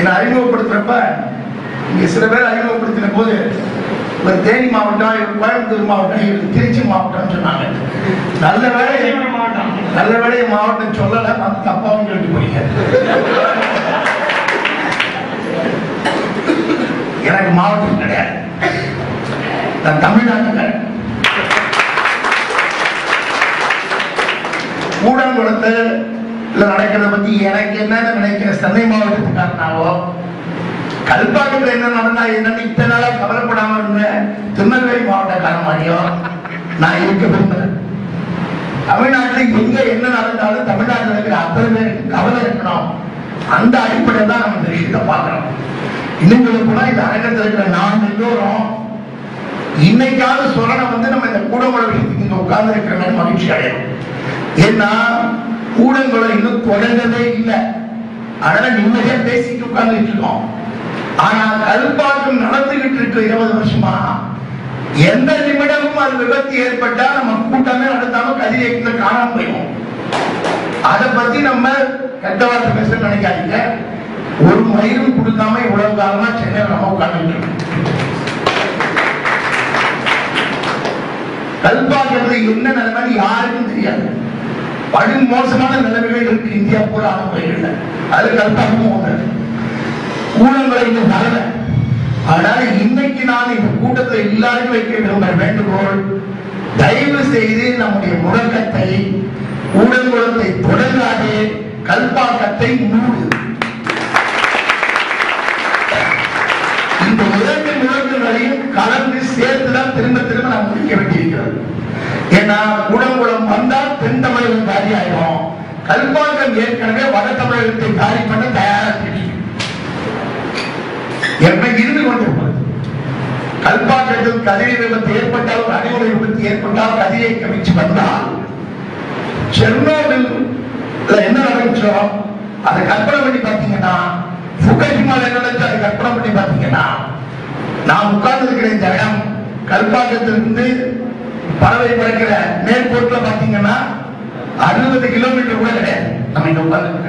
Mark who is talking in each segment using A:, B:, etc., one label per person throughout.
A: என்னை அறிமுகப்படுத்துறப்ப இங்க சில பேர் அறிமுகப்படுத்தின போது ஒரு தேனி மாவட்டம் இவர் கோயம்புத்தூர் மாவட்டம் இவர் திருச்சி மாவட்டம்னு சொன்னாங்க நல்ல வேலை
B: மாவட்டம்
A: நல்ல வேலை என் மாவட்டம் சொல்லல மத்த தப்பாவும் சொல்லிட்டு போறீங்க எனக்கு மாவட்டம் கிடையாது நான் தமிழ்நாட்டுக்காரன் கூடங்குளத்தில் நடக்கிறத பத்தி எனக்கு என்ன நினைக்கிற சென்னை மாவட்டத்துக்காரனாவோ கல்பாக்கத்தில் என்ன நடந்தா என்னன்னு இத்தனை நாளா கவலைப்படாம இருந்த திருநெல்வேலி மாவட்டக்காரன் மாதிரியோ நான் இருக்க விரும்புறேன் தமிழ்நாட்டில் எங்க என்ன நடந்தாலும் தமிழ்நாட்டில் இருக்கிற அத்தனை பேருக்கு கவலை இருக்கணும் அந்த அடிப்படையில் தான் நம்ம இந்த விஷயத்தை பார்க்கிறோம் இன்னும் சொல்ல போனா இந்த அரங்கத்தில் இருக்கிற நாம் எல்லோரும் இன்னைக்காவது சொல்லனை வந்து நம்ம இந்த கூடங்குள விஷயத்துக்கு இங்க உட்கார்ந்து இருக்கிற மாதிரி மகிழ்ச்சி அடையணும் ஏன்னா கூடங்குளம் இன்னும் தொடங்கவே இல்லை அதனால நிம்மதியா பேசிட்டு உட்கார்ந்துட்டு இருக்கோம் ஆனா கல்பாக்கம் நடந்துகிட்டு இருக்கு இருபது வருஷமா எந்த நிமிடமும் அது விபத்து ஏற்பட்டா நம்ம கூட்டமே நடத்தாம கதிரியத்துல காணாம போயிடும் அதை பத்தி நம்ம கெட்ட வார்த்தை பேச நினைக்காதீங்க ஒரு மயிரும் கொடுக்காம இவ்வளவு காலமா சென்னையில் நம்ம உட்கார்ந்துட்டு இருக்கோம் கல்பாக்கிறது என்ன நிலைமை யாருக்கும் தெரியாது படு மோசமான நிலைமைகள் இருக்கு இந்தியா பூரா அனுபவங்கள்ல அது கல்பாக்கமும் ஒன்று கூடங்களை இன்னும் வரல அதனால இன்னைக்கு நான் இந்த கூட்டத்தை எல்லாரும் வைக்க விரும்புகிற வேண்டுகோள் தயவு செய்து நம்முடைய முழக்கத்தை கூடங்குளத்தை தொடங்காதே கல்பாக்கத்தை மூடு இந்த இரண்டு முழக்கங்களையும் கலந்து சேர்த்துதான் திரும்ப திரும்ப நாம் முடிக்க வேண்டியிருக்கிறது ஏன்னா குடங்குளம் வந்தால் தென் தமிழகம் காலி ஆயிடும் கல்பாக்கம் ஏற்கனவே வட தமிழகத்தை காலி பண்ண தயாரா தெரியும் என்ன இருந்து கொண்டிருப்பது கல்பாக்கத்தில் கதிரை விபத்து ஏற்பட்டால் ஒரு அடிமுறை விபத்து ஏற்பட்டால் கதிரை கவிச்சு வந்தால் செர்னோபில் என்ன நடந்துச்சோ அதை கற்பனை பண்ணி பார்த்தீங்கன்னா புகஷிமால என்ன நடந்துச்சு அதை கற்பனை பண்ணி பார்த்தீங்கன்னா நான் உட்கார்ந்து இருக்கிற இந்த இடம் கல்பாக்கத்திலிருந்து பறவை பறக்கிற மேற்கோட்டில் பார்த்தீங்கன்னா அறுபது கிலோமீட்டர் கூட கிடையாது நம்ம இங்க உட்கார்ந்து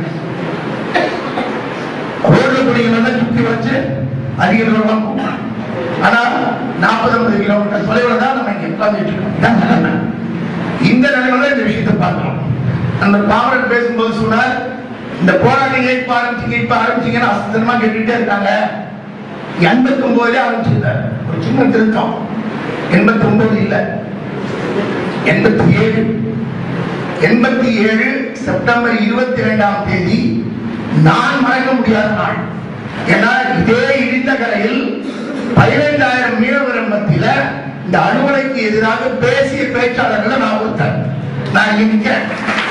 A: ரோட்ல குடிக்கிறத சுத்தி வச்சு அதிக தூரம் போகலாம் ஆனா நாற்பது ஐம்பது கிலோமீட்டர் தொலைவில் தான் நம்ம இங்க உட்கார்ந்துட்டு இருக்கோம் இதான் நிலைமை. இந்த நிலைமையில இந்த விஷயத்தை பார்க்கிறோம் அந்த பாமரன் பேசும்போது சொன்னார் இந்த போராட்டங்களை இப்ப ஆரம்பிச்சீங்க இப்ப ஆரம்பிச்சீங்கன்னு அசத்தனமா கேட்டுட்டே இருக்காங்க எண்பத்தி ஒன்பதுல ஆரம்பிச்சிருந்தார் ஒரு சின்ன திருத்தம் எண்பத்தி ஒன்பது இல்ல எண்பத்தி ஏழு எண்பத்தி ஏழு செப்டம்பர் இருபத்தி இரண்டாம் தேதி நான் மறக்க முடியாத நாள் ஏன்னா இதே இடிந்த கரையில் பதினைந்தாயிரம் மீனவர் மத்தியில இந்த அணுகுலைக்கு எதிராக பேசிய பேச்சாளர்கள் நான் ஒருத்தர் நான் இங்க நிக்கிறேன்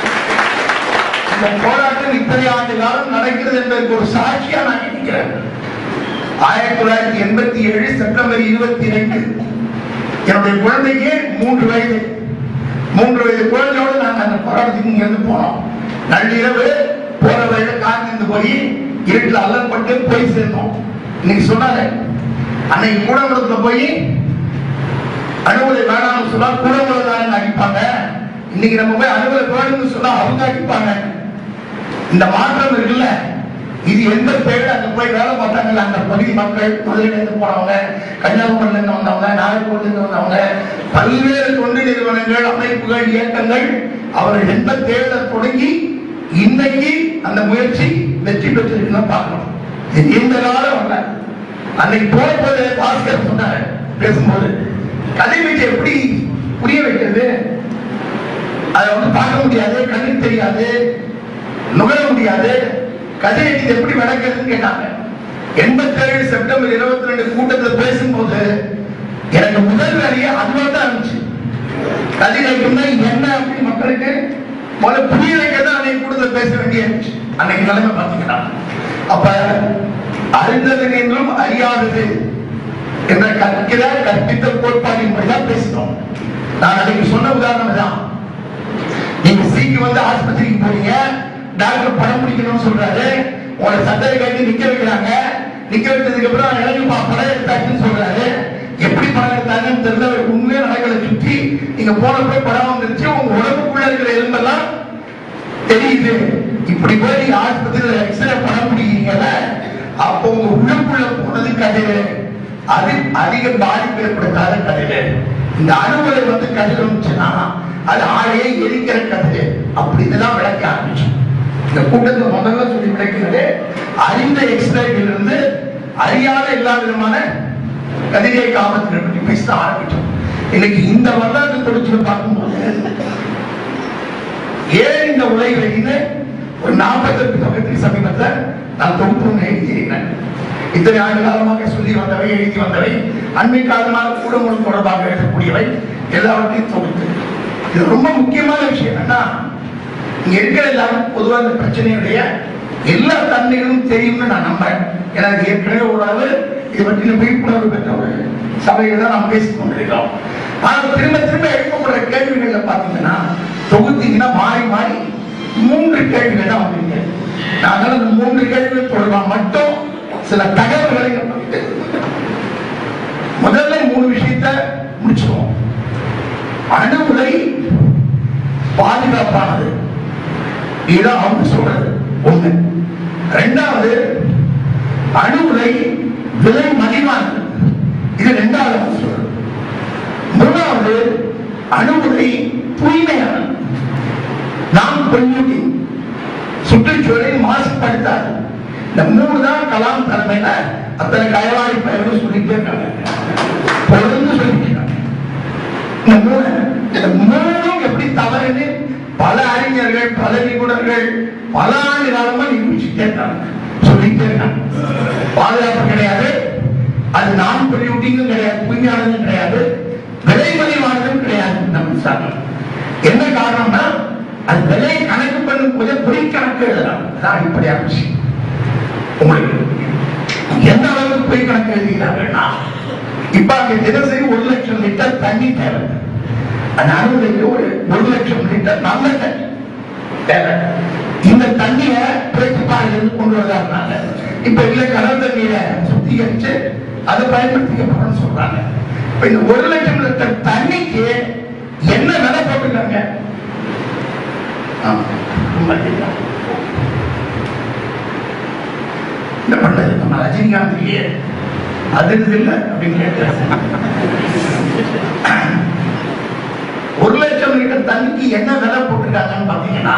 A: இந்த போராட்டம் இத்தனை ஆண்டு காலம் நடக்கிறது என்பதற்கு ஒரு சாட்சியா நான் நினைக்கிறேன் ஆயிரத்தி தொள்ளாயிரத்தி எண்பத்தி ஏழு செப்டம்பர் இருபத்தி ரெண்டு என்னுடைய குழந்தைக்கு மூன்று வயது மூன்று வயது குழந்தையோடு நாங்கள் அந்த போராட்டத்துக்கு இங்க இருந்து போனோம் நள்ளிரவு போற வழியில காத்திருந்து போய் இருட்டில் அல்லப்பட்டு போய் சேர்ந்தோம் இன்னைக்கு சொன்னாரு அன்னைக்கு கூடங்குளத்துல போய் அணுகுலை வேணாம்னு சொன்னா கூடங்குளை தான் அடிப்பாங்க இன்னைக்கு நம்ம போய் அணுகுலை வேணும்னு சொன்னா அவங்க அடிப்பாங்க இந்த மாற்றம் இருக்குல்ல இது எந்த பேரு அங்க போய் வேலை பார்த்தாங்கல்ல அந்த பகுதி மக்கள் மதுரையில இருந்து போனவங்க கன்னியாகுமரியில இருந்து வந்தவங்க நாகர்கோவில இருந்து வந்தவங்க பல்வேறு தொண்டு நிறுவனங்கள் அமைப்புகள் இயக்கங்கள் அவர்கள் எந்த தேர்தல் தொடங்கி இன்னைக்கு அந்த முயற்சி வெற்றி பெற்றிருக்குன்னு பார்க்கணும் இது இந்த காலம் அல்ல அன்னைக்கு போகும்போது பாஸ்கர் சொன்னார் பேசும்போது கதை வச்சு எப்படி புரிய வைக்கிறது அதை வந்து பார்க்க முடியாது கண்ணுக்கு தெரியாது நுகர முடியாது கதையை இது எப்படி விளக்குறதுன்னு கேட்டாங்க எண்பத்தேழு செப்டம்பர் இருபத்தி ரெண்டு கூட்டத்தில் பேசும்போது எனக்கு முதல் வேலையே அதுவா தான் இருந்துச்சு கதை வைக்கணும்னா என்ன அப்படின்னு மக்களுக்கு முதல்ல புரிய வைக்கிறது அன்னைக்கு கூட்டத்தில் பேச வேண்டிய இருந்துச்சு அன்னைக்கு நிலைமை பார்த்தீங்கன்னா அப்ப அறிந்தது என்றும் அறியாதது என்ற கற்கிற கற்பித்தல் கோட்பாடின் தான் பேசினோம் நான் அன்னைக்கு சொன்ன உதாரணம் தான் நீங்க சீக்கு வந்து ஆஸ்பத்திரிக்கு போறீங்க டாக்டர் படம் பிடிக்கணும்னு சொல்றாரு உங்களை சட்டை கட்டி நிக்க வைக்கிறாங்க நிக்க வச்சதுக்கு அப்புறம் இறங்கி பா- படம் எடுத்தாச்சுன்னு சொல்றாரு எப்படி படம் எடுத்தாங்கன்னு தெரியல உண்மையே நடக்கல சுற்றி நீங்க போனப்போ படம் வந்துருச்சு உங்க உடம்புக்குள்ள இருக்கிற எலும்பெல்லாம் தெரியுது இப்படி போய் நீங்க ஆஸ்பத்திரியில எக்ஸ்ரே படம் பிடிக்கிறீங்கல்ல அப்ப கதிரு அது அதிக பாதிப்பு ஏற்படுத்தாத கதிரு இந்த அணுகுலை வந்து கதிர் இருந்துச்சுன்னா அது ஆளையே எரிக்கிற கதிரு அப்படின்னு தான் விளக்க ஆரம்பிச்சோம் இந்த கூட்டத்தை முதல்ல சொல்லி விளக்கிறது அறிந்த எக்ஸ்ரேவில் இருந்து அறியாத எல்லா விதமான கதிரை காமத்தினை பற்றி பேச ஆரம்பிச்சோம் இன்னைக்கு இந்த வரலாற்று தொடர்ச்சியை பார்க்கும்போது ஏன் இந்த உலை வெளியின்னு ஒரு நாற்பத்தெட்டு பக்கத்துக்கு சமீபத்தில் நான் தொகுப்பு ஒன்று எழுதியிருக்கிறேன் இத்தனை ஆண்டு காலமாக சொல்லி வந்தவை எழுதி வந்தவை அண்மை காலமாக குடும்பம் தொடர்பாக எழுதக்கூடியவை எல்லாவற்றையும் தொகுத்து இது ரொம்ப முக்கியமான விஷயம் என்னன்னா இங்க இருக்கிற எல்லாரும் பொதுவாக இந்த பிரச்சனையுடைய எல்லா தன்மைகளும் தெரியும்னு நான் நம்புறேன் எனக்கு ஏற்கனவே ஓரளவு இது பற்றின விழிப்புணர்வு பெற்ற ஒரு சபையில தான் நாம் பேசிக் கொண்டிருக்கிறோம் ஆனால் திரும்ப திரும்ப எழுப்பப்படுற கேள்விகள்ல பாத்தீங்கன்னா தொகுத்தீங்கன்னா மாறி மாறி மூன்று கேள்விகள் தான் வந்திருக்கு நாங்கள் அந்த மூன்று கேள்விகள் தொடர்பாக மட்டும் சில தகவல்களை நம்ம தெரிஞ்சுக்கணும். முதல்ல மூணு விஷயத்தை முடிச்சுக்குவோம் அணுகுலை பாதுகாப்பானது இதுதான் அவங்க சொல்றது ஒண்ணு ரெண்டாவது அணுகுலை விலை மலிவானது இது ரெண்டாவது அவங்க சொல்றது மூணாவது அணுகுலை தூய்மையானது நாம் பொல்யூட்டிங் சுற்றுச்சூழலை மாசுபடுத்தாது இந்த மூணு தான் கலாம் தலைமையில அத்தனை கயவாடி பெயர்கள் சொல்லிட்டே இருக்காங்க தொடர்ந்து சொல்லிட்டு இருக்காங்க இந்த மூணு இந்த மூணும் எப்படி தவறுன்னு பல அறிஞர்கள் பல நிபுணர்கள் பல ஆண்டு காலமா நிரூபிச்சுட்டே இருக்காங்க சொல்லிட்டே இருக்காங்க பாதுகாப்பு கிடையாது அது நான் பொல்யூட்டிங்கும் கிடையாது தூய்மையானதும் கிடையாது விலை மலிவானதும் கிடையாது நம்ம சாப்பிடும் என்ன காரணம்னா அது விலை கணக்கு பண்ணும் போது பொறி கணக்கு எழுதலாம் அதான் அடிப்படையான விஷயம் உங்களுக்கு எந்த அளவுக்கு பொய் கணக்கு எழுதுகிறார்கள்னா இப்ப அங்க தினசரி ஒரு லட்சம் லிட்டர் தண்ணி தேவை அந்த அறுபதுக்கு ஒரு ஒரு லட்சம் லிட்டர் நல்ல தண்ணி தேவை இந்த தண்ணிய பிரேசிப்பாடிலிருந்து கொண்டு வர்றாங்க இப்ப இல்ல கடல் தண்ணீரை சுத்திகரிச்சு அதை பயன்படுத்திக்கப்படும் சொல்றாங்க இப்ப இந்த ஒரு லட்சம் லிட்டர் தண்ணிக்கு என்ன விலை போட்டுருக்காங்க ஆமா, ரொம்ப அதிகம். என்ன பண்ணது நம்ம ரஜினிகாந்த் இல்லையே அது இது இல்ல அப்படின்னு கேட்டாரு ஒரு லட்சம் லிட்டர் தண்ணிக்கு என்ன விலை போட்டிருக்காங்கன்னு பாத்தீங்கன்னா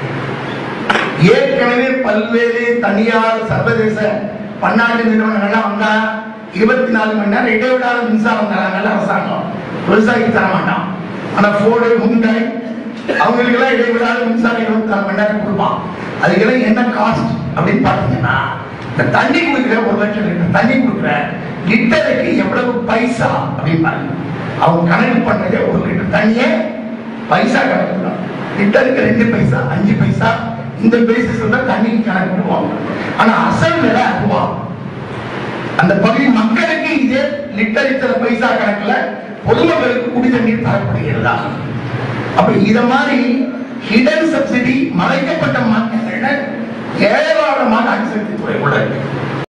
A: ஏற்கனவே பல்வேறு தனியார் சர்வதேச பன்னாட்டு நிறுவனங்கள்லாம் வந்தா இருபத்தி நாலு மணி நேரம் இடைவிடாத மின்சாரம் தராங்கல்ல அரசாங்கம் விவசாயிக்கு தர மாட்டான் ஆனா போர்டு ஹுண்டாய் அவங்களுக்கு எல்லாம் இடைவிடாத மின்சாரம் இருபத்தி நாலு மணி நேரம் கொடுப்பான் அதுக்கெல்லாம் என்ன காஸ்ட் அப்படின்னு பாத்தீங்கன்னா இந்த தண்ணி கொடுக்குற ஒரு லட்சம் லிட்டர் தண்ணி கொடுக்குற லிட்டருக்கு எவ்வளவு பைசா அப்படின்னு பாருங்க அவங்க கணக்கு பண்ணதே ஒரு லிட்டர் தண்ணியே பைசா கணக்கு தான் லிட்டருக்கு ரெண்டு பைசா அஞ்சு பைசா இந்த பேசிஸ்ல தான் தண்ணிக்கு கணக்கு பண்ணுவாங்க ஆனா அசல் விலை ரூபா அந்த பகுதி மக்களுக்கு இது லிட்டர் இத்தனை பைசா கணக்குல பொதுமக்களுக்கு குடி தண்ணீர் தரப்படுகிறதா அப்ப இத மாதிரி ஹிடன் சப்சிடி மறைக்கப்பட்ட மாற்றங்கள்ல ஏராளமான அணுசக்தி துறை உள்ளது